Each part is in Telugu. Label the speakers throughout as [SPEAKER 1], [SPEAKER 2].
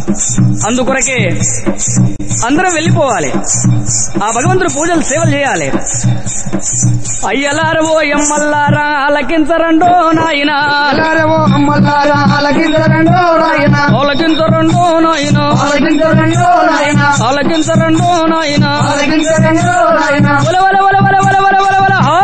[SPEAKER 1] అందుకొరకే అందరం వెళ్ళిపోవాలి ఆ భగవంతుడు పూజలు సేవలు చేయాలి అయ్యలారవో ఎమ్మల్లారా అలకించరండో నాయనా
[SPEAKER 2] అలారవో అమ్మలారా ఆలకించరండో నాయన
[SPEAKER 1] ఆలకించరండో నాయనా
[SPEAKER 2] ఆలకించరండో నాయన
[SPEAKER 1] ఆలకించరండో నాయనా
[SPEAKER 2] ఆలకించరండో నాయన
[SPEAKER 1] వల వల వల వల వల వల వల వల హా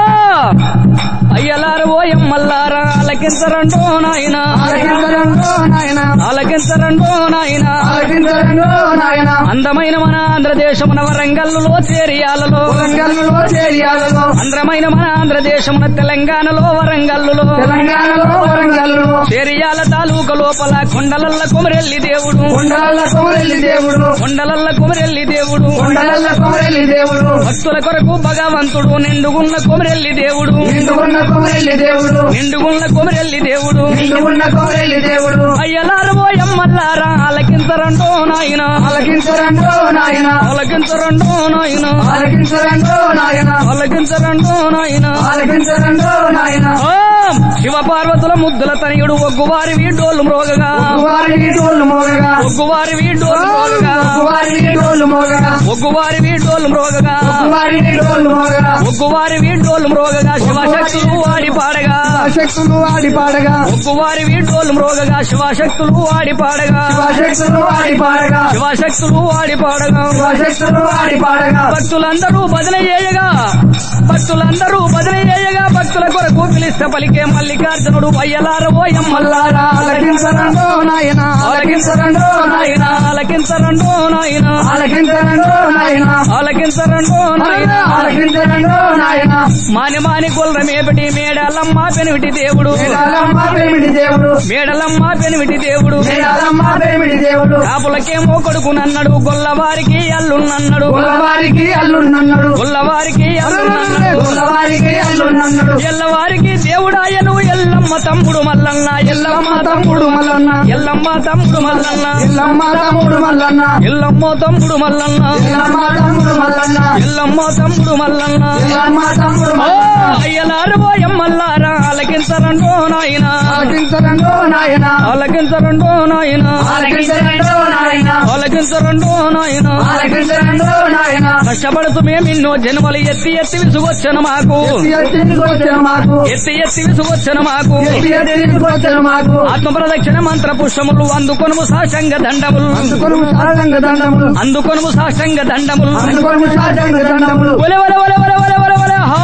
[SPEAKER 1] అయ్యలారవో ఎమ్మల్లారా అలకించరండో నాయనా
[SPEAKER 2] ఆలకించరండో నాయన
[SPEAKER 1] ఆలకించరండో నాయనా
[SPEAKER 2] ఆలకించరండో నాయన
[SPEAKER 1] అందమైన మన ఆంధ్రదేశమున వరంగల్లులో చేరియాలలో
[SPEAKER 2] తెలంగాణలో చేరియాలలో
[SPEAKER 1] అందమైన మన ఆంధ్రదేశమున తెలంగాణలో వరంగల్లులో
[SPEAKER 2] తెలంగాణలో వరంగల్లో
[SPEAKER 1] చేరియాల తాలూక లోపల కొండలల్ల కొమరెల్లి దేవుడు
[SPEAKER 2] కొండల కోరెల్లి దేవుడు
[SPEAKER 1] కొండలల్ల కొమరెల్లి దేవుడు
[SPEAKER 2] కొండల కోరెల్లి దేవుడు
[SPEAKER 1] భక్తుల కొరకు భగవంతుడు నిండుగున్న కొమరెల్లి దేవుడు
[SPEAKER 2] నిండుకున్న కోరెల్లి దేవుడు
[SPEAKER 1] నిండుగున్న కొమరెల్లి దేవుడు
[SPEAKER 2] నిండుకున్న కోరెల్లి దేవుడు
[SPEAKER 1] అయ్యలారవో ఎమ్మల్లారా ఆలకించరండో నాయన
[SPEAKER 2] ఆలకించరండో నాయన
[SPEAKER 1] ఆలకించరండో నాయన
[SPEAKER 2] ఆలకించరండో నాయన
[SPEAKER 1] ఆలకించరండో నాయన
[SPEAKER 2] ఆలకించరండో నాయన
[SPEAKER 1] ఓం శివ పార్వతుల ముద్దుల తనయుడు ఒగ్గువారి వీడోళ్ళు మ్రోగగా
[SPEAKER 2] వారికి డోలు మోగగా
[SPEAKER 1] ఒగ్గువారి వీడోళ్ళు మ్రోగగా
[SPEAKER 2] వారికి డోలు మోగగా
[SPEAKER 1] ఒగ్గువారి వీడోళ్ళు మ్రోగగా
[SPEAKER 2] వారికి డోలు మోగగా
[SPEAKER 1] ఒగ్గువారి వీడోళ్ళు మ్రోగగా శివశక్తులు వాడి పాడగా
[SPEAKER 2] శక్తులు ఆడి పాడగా
[SPEAKER 1] ఒగ్గువారి వీడోళ్ళు మ్రోగగా శివశక్తులు వాడి పాడగా
[SPEAKER 2] శక్తులు ఆడి పాడగా
[SPEAKER 1] శివశక్తులు వాడి పాడగా
[SPEAKER 2] శక్తులు ఆడి పాడగా
[SPEAKER 1] భక్తులందరూ భజన చేయగా భక్తులందరూ భజన చేయగా భక్తుల కొరకు పిలిస్తే పలికే మల్లికార్జునుడు అయ్యలారవో ఎమ్మల్లారా
[SPEAKER 2] ఆలకించరండో నాయన ఆలకించరండో నాయన
[SPEAKER 1] ఆలకించరండో నాయన
[SPEAKER 2] ఆలకించరండో నాయన
[SPEAKER 1] ఆలకించరండో నాయన
[SPEAKER 2] ఆలకించరండో నాయన
[SPEAKER 1] మాని మాని గుల్రమేపటి మేడలమ్మ పెనివిటి దేవుడు
[SPEAKER 2] మేడాలమ్మ పేమిడి దేవుడు
[SPEAKER 1] మేడలమ్మ పెనివిటి దేవుడు
[SPEAKER 2] మేడాలమ్మ పేమిడి దేవుడు
[SPEAKER 1] కాపులకేమో కొడుకునన్నాడు గొల్లవారికి అల్లున్నన్నాడు
[SPEAKER 2] గొల్లవారికి అల్లున్నన్నాడు
[SPEAKER 1] గొల్లవారికి అల్లున్నన్నాడు
[SPEAKER 2] గొల్లవారికి అల్లున్నన్నాడు
[SPEAKER 1] ఎల్లవారికి దేవుడాయను ఎల్లమ్మ తమ్ముడు మల్లన్న
[SPEAKER 2] ఎల్లమ్మ తమ్ముడు మల్లన్న
[SPEAKER 1] ఎల్లమ్మ తమ్ముడు మల్లన్న
[SPEAKER 2] ఎల్లమ్మ తమ్ముడు మల్లన్న
[SPEAKER 1] ఎల్లమ్మ తమ్ముడు మల్లన్న
[SPEAKER 2] ఎల్లమ్మ తమ్ముడు మల్లన్న
[SPEAKER 1] ఎల్లమ్మ తమ్ముడు మల్లన్న
[SPEAKER 2] ఎల్లమ్మ తమ్ముడు
[SPEAKER 1] ఓ
[SPEAKER 2] మల్లన్న
[SPEAKER 1] అయ్యలారు ఎమ్మల్లారా ఆలకించరండో నాయన
[SPEAKER 2] ఆలకించరండో నాయన
[SPEAKER 1] ఆలకించరండో నాయన
[SPEAKER 2] ఆలకించరండో నాయన
[SPEAKER 1] ఆలకించరండో నాయన
[SPEAKER 2] ఆలకించరండో నాయన
[SPEAKER 1] కష్టపడుతూ మేమిన్నో జన్మలు ఎత్తి ఎత్తి విసుగొచ్చను మాకు
[SPEAKER 2] ఎత్తికొచ్చిన మాకు
[SPEAKER 1] ఎత్తి ఎత్తి విసుగొచ్చను మాకు
[SPEAKER 2] ఎత్తికొచ్చిన మాకు
[SPEAKER 1] ఆత్మ ప్రదక్షిణ మంత్ర పుష్పములు అందుకొనుము సాశంగ దండములు
[SPEAKER 2] అందుకొను సారంగ దండములు
[SPEAKER 1] అందుకొనుము సాశంగ దండములు
[SPEAKER 2] అందుకొను సారంగ దండములు
[SPEAKER 1] ఒలె ఒలె ఒలె ఒలె ఒలె ఒలె ఒలె హా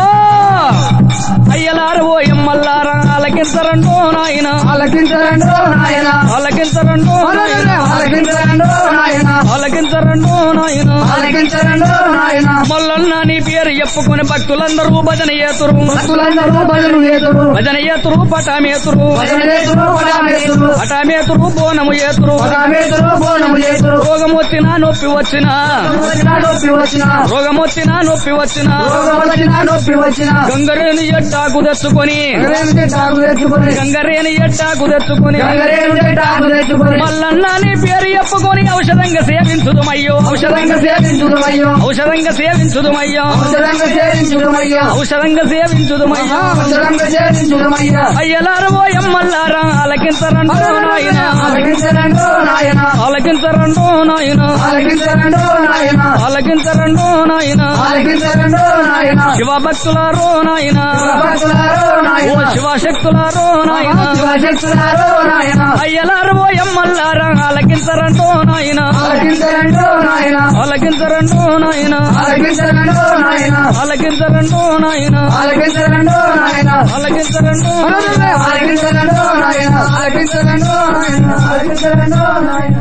[SPEAKER 1] అయ్యలారు ఓ ఎమ్మల్లారా ఆలకించరండో నాయన
[SPEAKER 2] ఆలకించరండో నాయన
[SPEAKER 1] ఆలకించరండో నాయన
[SPEAKER 2] ఆలకించరండో నాయన
[SPEAKER 1] ఆలకించరండో నాయన
[SPEAKER 2] ఆలకించరండో నాయన
[SPEAKER 1] మల్లన్న నీ పేరు చెప్పుకుని భక్తులందరూ భజన ఏతురు
[SPEAKER 2] భక్తులందరూ భజను ఏతురు
[SPEAKER 1] భజన ఏతురు పటామేతురు
[SPEAKER 2] భజన ఏతురు పడామేతురు
[SPEAKER 1] పటామేతురు బోనము ఏతురు
[SPEAKER 2] పడామేతురు బోనము ఏతురు
[SPEAKER 1] రోగం వచ్చినా నొప్పి వచ్చినా
[SPEAKER 2] వచ్చిన నొప్పి వచ్చిన
[SPEAKER 1] రోగం వచ్చినా నొప్పి వచ్చినా
[SPEAKER 2] రోగం వచ్చిన నొప్పి వచ్చిన
[SPEAKER 1] గంగరేని ఎట్టాకు తెచ్చుకొని
[SPEAKER 2] గంగరేణుడి టాకు తెచ్చుకొని
[SPEAKER 1] గంగరేని ఎట్టాకు తెచ్చుకొని
[SPEAKER 2] గంగరేణుడి టాకు తెచ్చుకొని
[SPEAKER 1] మల్లన్న నీ పేరు చెప్పుకొని ఔషధంగా సేవించుదుమయ్యో ఔషధంగా
[SPEAKER 2] ఔషధంగా సేవించుదమయ్యో
[SPEAKER 1] ఔషధంగా సేవించుదుమయ్యో
[SPEAKER 2] ఔషధంగా సేవించుదమయ్యో
[SPEAKER 1] ఔషధంగా సేవించుదుమయ్యో
[SPEAKER 2] ఔషధంగా సేవించుదమయ్యో
[SPEAKER 1] అయ్యలారు ఓ ఎమ్మల్లారా ఆలకించరండో నాయన
[SPEAKER 2] ఆలకించరండో నాయన
[SPEAKER 1] ఆలకించరండో నాయన
[SPEAKER 2] ఆలకించరండో నాయన
[SPEAKER 1] ఆలకించరండో నాయన
[SPEAKER 2] ఆలకించరండో నాయన
[SPEAKER 1] శివ భక్తులారో నాయన
[SPEAKER 2] భక్తులారో
[SPEAKER 1] ఓ
[SPEAKER 2] నాయన
[SPEAKER 1] శివశక్తులారో నాయన
[SPEAKER 2] శివశక్తులారో నాయన
[SPEAKER 1] అయ్యలారు ఓ ఎమ్మల్లారా ఆలకించరండో నాయన
[SPEAKER 2] ఆలకించరండో నాయన
[SPEAKER 1] ఆలకించరండో నాయన
[SPEAKER 2] ఆలకించరండో నాయన
[SPEAKER 1] ఆలకించరండో నాయన
[SPEAKER 2] ఆలకించరండో నాయన
[SPEAKER 1] ఆలకించరండో నాయన
[SPEAKER 2] ఆలకించరండో నాయన ఆలకించరండో నాయన ఆలకించరండో నాయన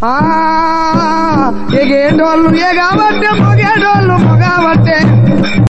[SPEAKER 2] ఎగేటోళ్ళు ఎగబట్టే మొగేటోళ్ళు మొగబట్టే